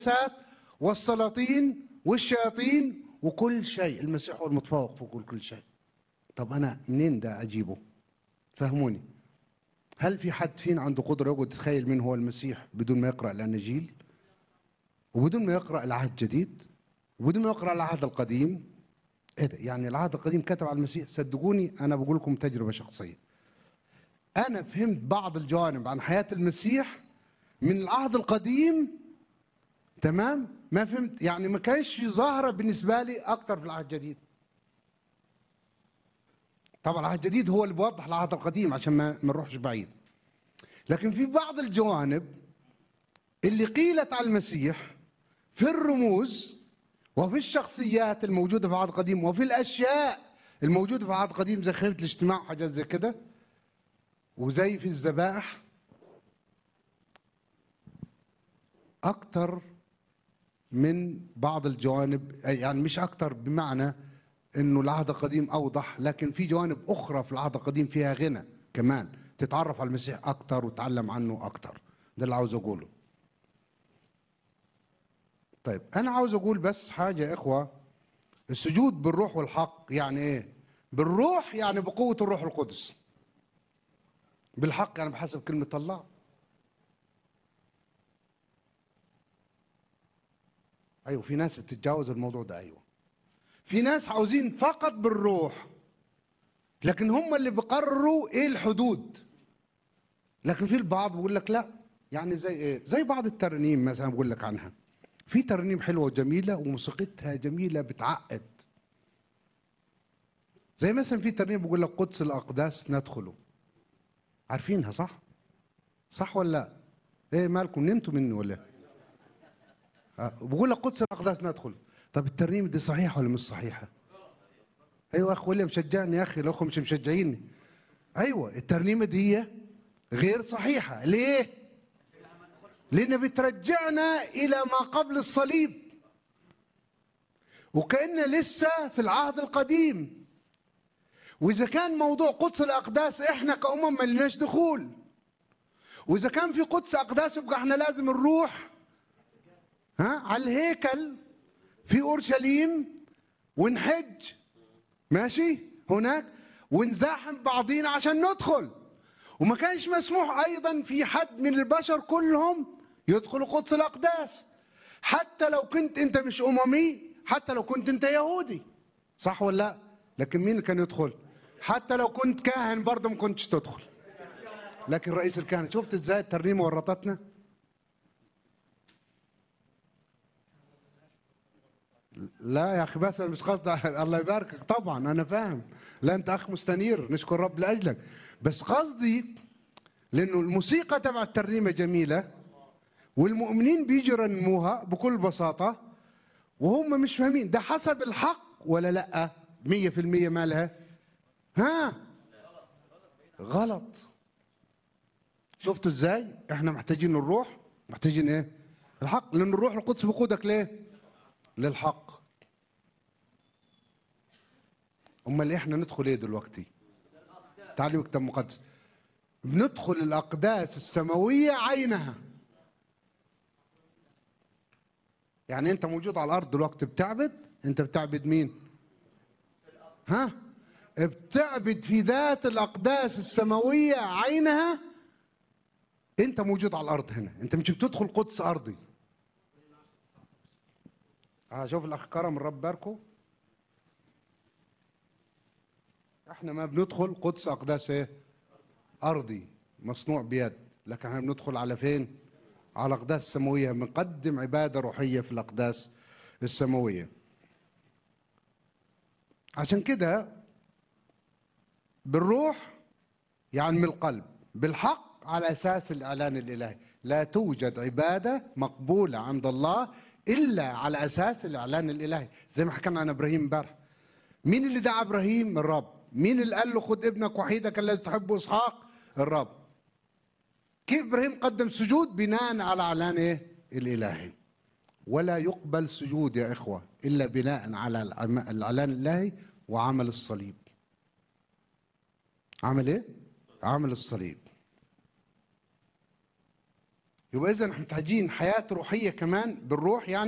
والسلاطين والشياطين وكل شيء المسيح هو المتفوق في كل كل شيء طب انا منين ده اجيبه فهموني هل في حد فينا عنده قدره يقعد يتخيل مين هو المسيح بدون ما يقرا الاناجيل وبدون ما يقرا العهد الجديد وبدون ما يقرا العهد القديم ايه ده يعني العهد القديم كتب على المسيح صدقوني انا بقول لكم تجربه شخصيه انا فهمت بعض الجوانب عن حياه المسيح من العهد القديم تمام ما فهمت يعني ما كانش ظاهره بالنسبه لي اكتر في العهد الجديد طبعا العهد الجديد هو اللي بيوضح العهد القديم عشان ما ما نروحش بعيد لكن في بعض الجوانب اللي قيلت على المسيح في الرموز وفي الشخصيات الموجوده في العهد القديم وفي الاشياء الموجوده في العهد القديم زي خيمه الاجتماع وحاجات زي كده وزي في الذبائح اكتر من بعض الجوانب يعني مش اكتر بمعنى انه العهد القديم اوضح لكن في جوانب اخرى في العهد القديم فيها غنى كمان تتعرف على المسيح اكتر وتتعلم عنه اكتر ده اللي عاوز اقوله طيب انا عاوز اقول بس حاجه يا اخوه السجود بالروح والحق يعني ايه بالروح يعني بقوه الروح القدس بالحق يعني بحسب كلمه الله ايوه في ناس بتتجاوز الموضوع ده ايوه في ناس عاوزين فقط بالروح لكن هم اللي بيقرروا ايه الحدود لكن في البعض بيقول لك لا يعني زي ايه زي بعض الترانيم مثلا بقول لك عنها في ترانيم حلوه وجميله وموسيقتها جميله بتعقد زي مثلا في ترنيم بيقول لك قدس الاقداس ندخله عارفينها صح صح ولا لا ايه مالكم نمتوا مني ولا إيه؟ آه، بقول لك قدس الاقداس ندخل طب الترنيمه دي صحيحه ولا مش صحيحه ايوه اخ ويليام شجعني يا اخي الاخوه مش مشجعيني ايوه الترنيمه دي غير صحيحه ليه لان بترجعنا الى ما قبل الصليب وكأن لسه في العهد القديم واذا كان موضوع قدس الاقداس احنا كأمم ما لناش دخول واذا كان في قدس اقداس يبقى احنا لازم نروح ها على الهيكل في اورشليم ونحج ماشي هناك ونزاحم بعضينا عشان ندخل وما كانش مسموح ايضا في حد من البشر كلهم يدخلوا قدس الاقداس حتى لو كنت انت مش اممي حتى لو كنت انت يهودي صح ولا لا لكن مين اللي كان يدخل حتى لو كنت كاهن برضه ما كنتش تدخل لكن رئيس الكهنه شفت ازاي الترنيمه ورطتنا لا يا اخي بس أنا مش قصدي الله يباركك طبعا انا فاهم لا انت اخ مستنير نشكر رب لاجلك بس قصدي لانه الموسيقى تبع الترنيمه جميله والمؤمنين بيجوا يرنموها بكل بساطه وهم مش فاهمين ده حسب الحق ولا لا 100% مالها ها غلط شفتوا ازاي احنا محتاجين الروح محتاجين ايه الحق لان الروح القدس بيقودك ليه للحق امال احنا ندخل ايه دلوقتي تعالوا كتاب مقدس بندخل الاقداس السماويه عينها يعني انت موجود على الارض دلوقتي بتعبد انت بتعبد مين ها بتعبد في ذات الاقداس السماويه عينها انت موجود على الارض هنا انت مش بتدخل قدس ارضي اه شوف الاخ كرم الرب باركه احنا ما بندخل قدس اقداس ايه ارضي مصنوع بيد لكن احنا بندخل على فين على اقداس السماويه بنقدم عباده روحيه في الاقداس السماويه عشان كده بالروح يعني من القلب بالحق على اساس الاعلان الالهي لا توجد عباده مقبوله عند الله الا على اساس الاعلان الالهي زي ما حكينا عن ابراهيم امبارح مين اللي دعا ابراهيم الرب مين اللي قال له خد ابنك وحيدك الذي تحبه اسحاق الرب كيف ابراهيم قدم سجود بناء على اعلان ايه الالهي ولا يقبل سجود يا اخوه الا بناء على العم- الاعلان الالهي وعمل الصليب عمل ايه عمل الصليب يبقى اذا احنا محتاجين حياه روحيه كمان بالروح يعني